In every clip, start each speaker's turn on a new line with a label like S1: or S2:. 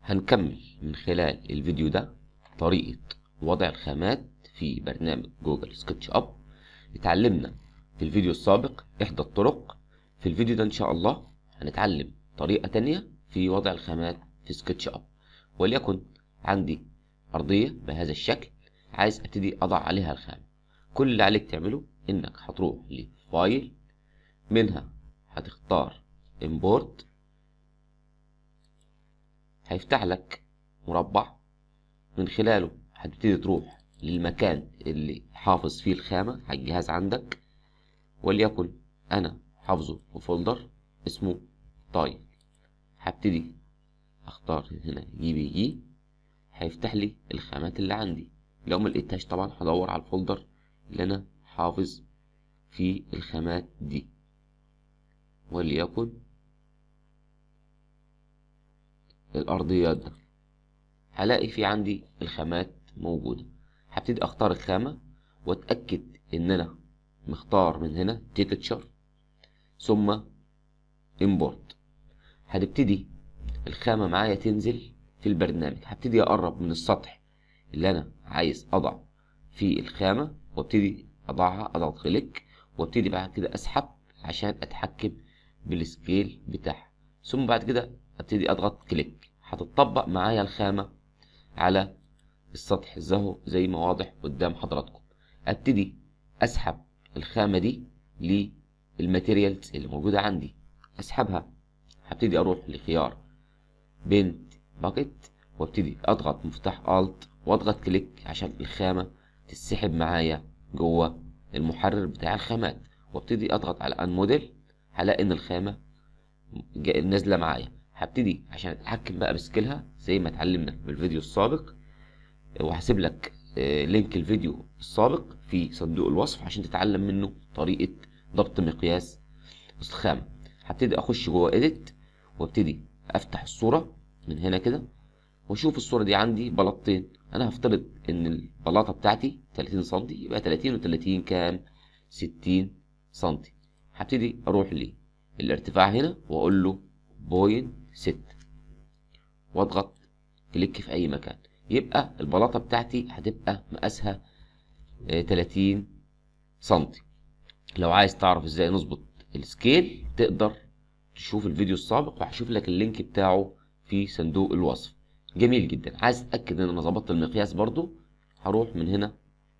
S1: هنكمل من خلال الفيديو ده طريقة وضع الخامات في برنامج جوجل سكتش اب اتعلمنا في الفيديو السابق احدى الطرق في الفيديو ده ان شاء الله هنتعلم طريقة تانية في وضع الخامات في سكتش اب وليكن عندي ارضية بهذا الشكل عايز ابتدي اضع عليها الخامة كل اللي عليك تعمله انك هتروح لفايل منها هتختار import هيفتح لك مربع من خلاله هتبتدي تروح للمكان اللي حافظ فيه الخامة على الجهاز عندك وليكن أنا حافظه في فولدر اسمه طايل هبتدي أختار هنا جي بي جي هيفتح لي الخامات اللي عندي لو ما لقيتهاش طبعا هدور على الفولدر اللي أنا حافظ فيه الخامات دي وليكن الأرضيات ده هلاقي في عندي الخامات موجودة هبتدي أختار الخامة وأتأكد إن أنا مختار من هنا تيكتشر ثم import هتبتدي الخامة معايا تنزل في البرنامج هبتدي أقرب من السطح اللي أنا عايز أضع فيه الخامة وابتدي أضعها أضغط كليك وابتدي بعد كده أسحب عشان أتحكم بالسكيل بتاعها ثم بعد كده ابتدي اضغط كليك هتطبق معايا الخامة على السطح زهو زي ما واضح قدام حضراتكم ابتدي اسحب الخامة دي للماتيريالز اللي موجودة عندي اسحبها هبتدي اروح لخيار بنت باكيت وابتدي اضغط مفتاح الت واضغط كليك عشان الخامة تسحب معايا جوه المحرر بتاع الخامات وابتدي اضغط على ان موديل هلاقي ان الخامة نازلة معايا هبتدي عشان اتحكم بقى بسكيلها زي ما اتعلمنا في الفيديو السابق وهسيب لك لينك الفيديو السابق في صندوق الوصف عشان تتعلم منه طريقة ضبط مقياس الخامة هبتدي اخش جوه اديت وابتدي افتح الصورة من هنا كده واشوف الصورة دي عندي بلاطتين انا هفترض ان البلاطة بتاعتي 30 سم يبقى 30 و30 كام 60 سم هبتدي اروح ليه الارتفاع هنا واقول له بوينت ست واضغط كليك في اي مكان يبقى البلاطه بتاعتي هتبقى مقاسها تلاتين سنتي لو عايز تعرف ازاي نظبط السكيل تقدر تشوف الفيديو السابق وهشوف لك اللينك بتاعه في صندوق الوصف جميل جدا عايز اتاكد ان انا ظبطت المقياس برضو هروح من هنا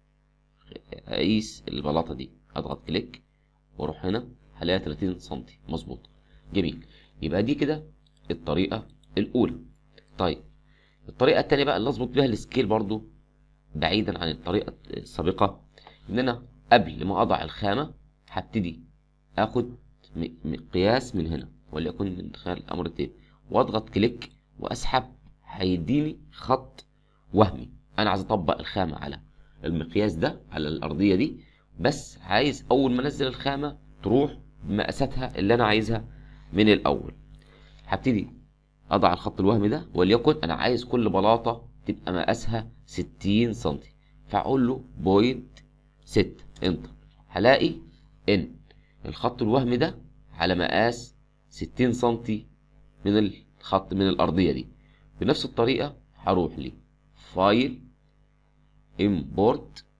S1: اقيس البلاطه دي اضغط كليك واروح هنا هلاقيها 30 سم مظبوط جميل يبقى دي كده الطريقه الاولى طيب الطريقه الثانيه بقى اللي اظبط بيها السكيل برضو بعيدا عن الطريقه السابقه ان انا قبل ما اضع الخامه هبتدي اخد مقياس من هنا وليكن من خلال الامر التاني واضغط كليك واسحب هيديني خط وهمي انا عايز اطبق الخامه على المقياس ده على الارضيه دي بس عايز اول ما انزل الخامه تروح بمقاساتها اللي انا عايزها من الاول هبتدي اضع الخط الوهمي ده وليكن انا عايز كل بلاطه تبقى مقاسها 60 سم فاقول له بوينت 6 انتر هلاقي ان الخط الوهمي ده على مقاس 60 سم من الخط من الارضيه دي بنفس الطريقه هروح لي فايل امبورت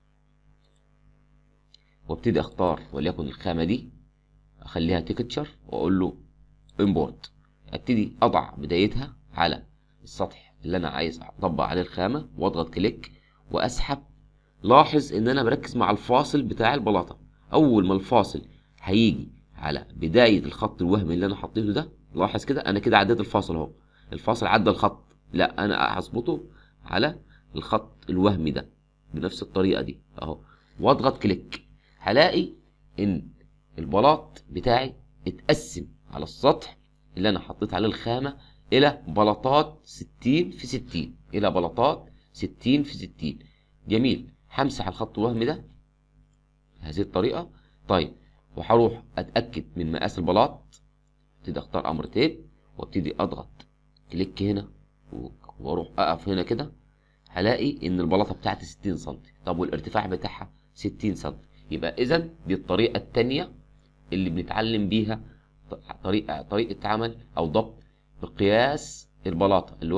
S1: وابتدي اختار وليكن الخامه دي اخليها تيكتشر واقول له امبورت ابتدي اضع بدايتها على السطح اللي انا عايز اطبق عليه الخامه واضغط كليك واسحب لاحظ ان انا بركز مع الفاصل بتاع البلاطه اول ما الفاصل هيجي على بدايه الخط الوهمي اللي انا حطيته ده لاحظ كده انا كده عديت الفاصل اهو الفاصل عدى الخط لا انا هظبطه على الخط الوهمي ده بنفس الطريقه دي اهو واضغط كليك هلاقي ان البلاط بتاعي اتقسم على السطح اللي انا حطيت عليه الخامه الى بلاطات 60 في 60 الى بلاطات 60 في 60 جميل همسح الخط الوهمي ده بهذه الطريقه طيب وهروح اتاكد من مقاس البلاط ابتدي اختار امر تيب وابتدي اضغط كليك هنا واروح اقف هنا كده هلاقي ان البلاطه بتاعتي 60 سم طب والارتفاع بتاعها 60 سم يبقى اذا دي الطريقه الثانيه اللي بنتعلم بيها طريقه طريقه عمل او ضبط بقياس البلاطه اللي هو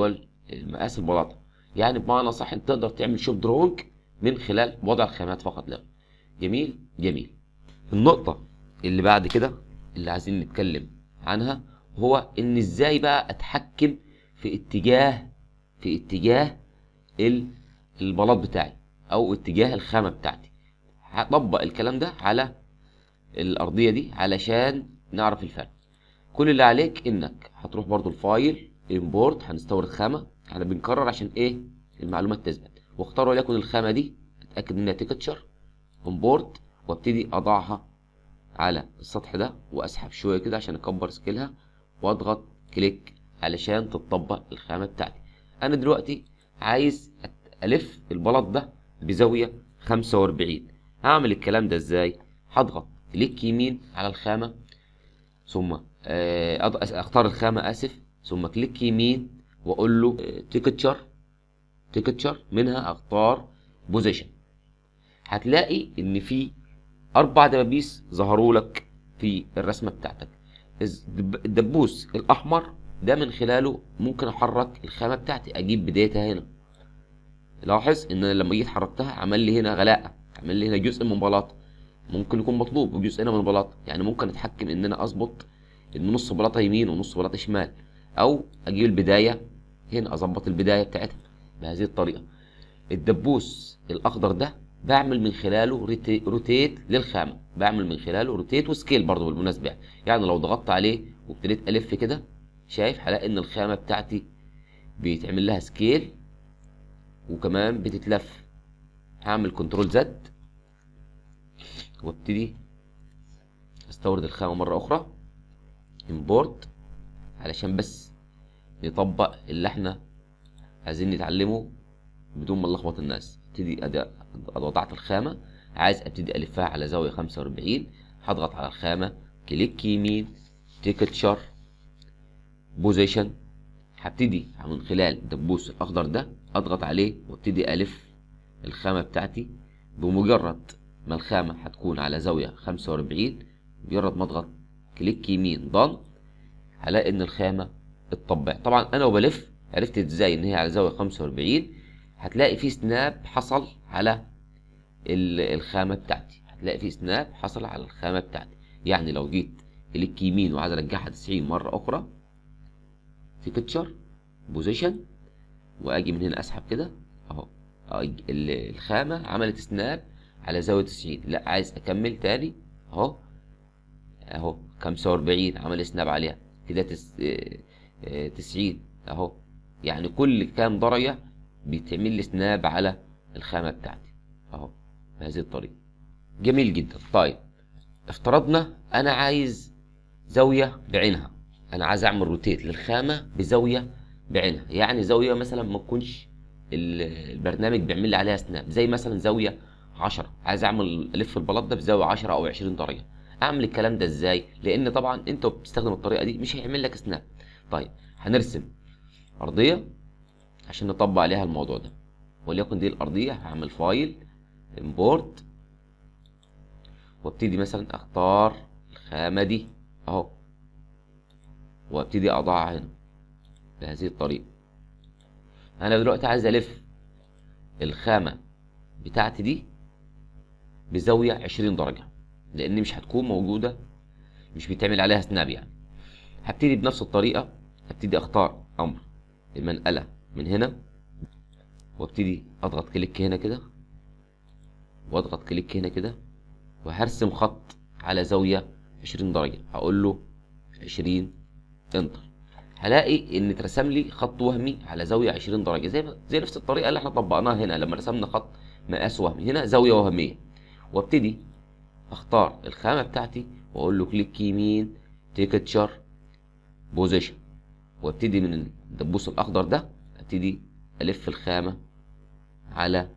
S1: مقاس البلاطه يعني بمعنى صح انت تقدر تعمل شوب درونج من خلال وضع الخامات فقط لا جميل جميل النقطه اللي بعد كده اللي عايزين نتكلم عنها هو ان ازاي بقى اتحكم في اتجاه في اتجاه ال- البلاط بتاعي او اتجاه الخامه بتاعتي هطبق الكلام ده على الارضيه دي علشان نعرف الفرق كل اللي عليك انك هتروح برضو الفايل امبورت هنستورد خامه احنا بنكرر عشان ايه المعلومات تثبت واختار وليكن الخامه دي اتاكد انها تكتشر امبورت وابتدي اضعها على السطح ده واسحب شويه كده عشان اكبر سكيلها واضغط كليك علشان تطبق الخامه بتاعتي انا دلوقتي عايز أت- الف البلاط ده بزاويه 45 هعمل الكلام ده ازاي هضغط كليك يمين على الخامه ثم آه، أض- أس- اختار الخامه اسف ثم كليك يمين واقول له تيكتشر تيكتشر منها اختار بوزيشن هتلاقي ان في اربع دبابيس ظهروا لك في الرسمه بتاعتك الز- الدب- الدبوس الاحمر ده من خلاله ممكن احرك الخامه بتاعتي اجيب بدايتها هنا لاحظ ان أنا لما جيت حركتها عمل لي هنا غلاءه عمل لي هنا جزء من بلاط ممكن يكون مطلوب وجزء هنا من البلاط يعني ممكن اتحكم ان انا اظبط ان نص بلاطه يمين ونص بلاطه شمال او اجيب البدايه هنا اظبط البدايه بتاعتها بهذه الطريقه الدبوس الاخضر ده بعمل من خلاله ريتي- روتيت للخامه بعمل من خلاله روتيت وسكيل برضه بالمناسبه يعني لو ضغطت عليه وابتديت الف كده شايف هلاقي ان الخامه بتاعتي بيتعمل لها سكيل وكمان بتتلف هعمل كنترول زد وابتدي استورد الخامه مره اخرى امبورت علشان بس نطبق اللي احنا عايزين نتعلمه بدون ما نلخبط الناس ابتدي اداء وضعت الخامه عايز ابتدي الفها على زاويه 45 هضغط على الخامه كليك يمين تيكتشر بوزيشن هبتدي من خلال الدبوس الاخضر ده اضغط عليه وابتدي الف الخامه بتاعتي بمجرد ما الخامه هتكون على زاويه 45 مجرد ما اضغط كليك يمين ضن هلاقي ان الخامه اتطبقت طبعا انا وبلف عرفت ازاي ان هي على زاويه 45 هتلاقي في سناب حصل على ال- الخامه بتاعتي هتلاقي في سناب حصل على الخامه بتاعتي يعني لو جيت كليك يمين وعايز ارجعها 90 مره اخرى في بيكتشر بوزيشن واجي من هنا اسحب كده اهو أهو ال- الخامه عملت سناب على زاويه 90 لا عايز اكمل تاني اهو اهو 45 عمل سناب عليها كده تس... آه، آه، 90 اهو يعني كل كام درجه بيتعمل لي سناب على الخامه بتاعتي اهو بهذه الطريقه جميل جدا طيب افترضنا انا عايز زاويه بعينها انا عايز اعمل روتيت للخامه بزاويه بعينها يعني زاويه مثلا ما تكونش ال- البرنامج بيعمل لي عليها سناب زي مثلا زاويه 10 عايز اعمل الف البلاط ده بزاويه 10 او 20 درجه اعمل الكلام ده ازاي لان طبعا انت بتستخدم الطريقه دي مش هيعمل لك سناب طيب هنرسم ارضيه عشان نطبق عليها الموضوع ده وليكن دي الارضيه هعمل فايل امبورت وابتدي مثلا اختار الخامه دي اهو وابتدي اضعها هنا بهذه الطريقه انا دلوقتي عايز الف الخامه بتاعتي دي بزاويه 20 درجه لان مش هتكون موجوده مش بيتعمل عليها سناب يعني هبتدي بنفس الطريقه هبتدي اختار امر المنقله من هنا وابتدي اضغط كليك هنا كده واضغط كليك هنا كده وهرسم خط على زاويه 20 درجه هقول له 20 انتر هلاقي ان اترسم لي خط وهمي على زاويه 20 درجه زي ما زي نفس الطريقه اللي احنا طبقناها هنا لما رسمنا خط مقاس وهمي هنا زاويه وهميه وابتدي اختار الخامه بتاعتي واقول له كليك يمين تيكتشر بوزيشن وابتدي من الدبوس الاخضر ده ابتدي الف الخامه على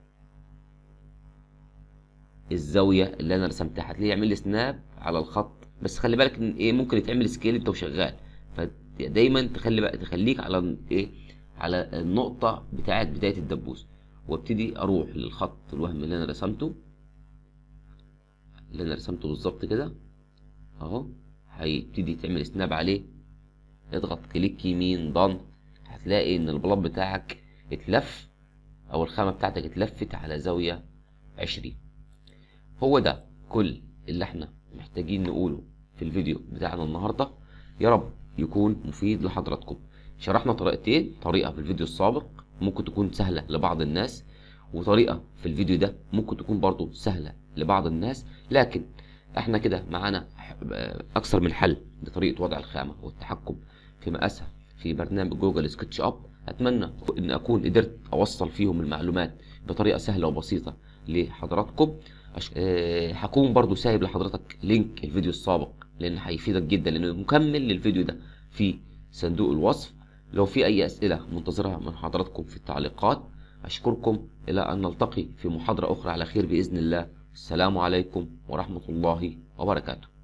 S1: الزاويه اللي انا رسمتها هتلاقيه يعمل لي سناب على الخط بس خلي بالك ان ايه ممكن يتعمل سكيل انت وشغال فدايما تخلي بقى تخليك على ايه على النقطه بتاعه بدايه الدبوس وابتدي اروح للخط الوهمي اللي انا رسمته اللي انا رسمته بالظبط كده اهو هيبتدي تعمل سناب عليه اضغط كليك يمين ضن هتلاقي ان البلاط بتاعك اتلف او الخامة بتاعتك اتلفت على زاوية عشرين هو ده كل اللي احنا محتاجين نقوله في الفيديو بتاعنا النهاردة يا رب يكون مفيد لحضراتكم شرحنا طريقتين طريقة في الفيديو السابق ممكن تكون سهلة لبعض الناس وطريقة في الفيديو ده ممكن تكون برضو سهلة لبعض الناس لكن احنا كده معانا اكثر من حل لطريقة وضع الخامة والتحكم في مقاسها في برنامج جوجل سكتش اب اتمنى ان اكون قدرت اوصل فيهم المعلومات بطريقة سهلة وبسيطة لحضراتكم أش... أه هكون برضو سايب لحضرتك لينك الفيديو السابق لان هيفيدك جدا لانه مكمل للفيديو ده في صندوق الوصف لو في اي اسئلة منتظرها من حضراتكم في التعليقات اشكركم الى ان نلتقي في محاضرة اخرى على خير باذن الله السلام عليكم ورحمة الله وبركاته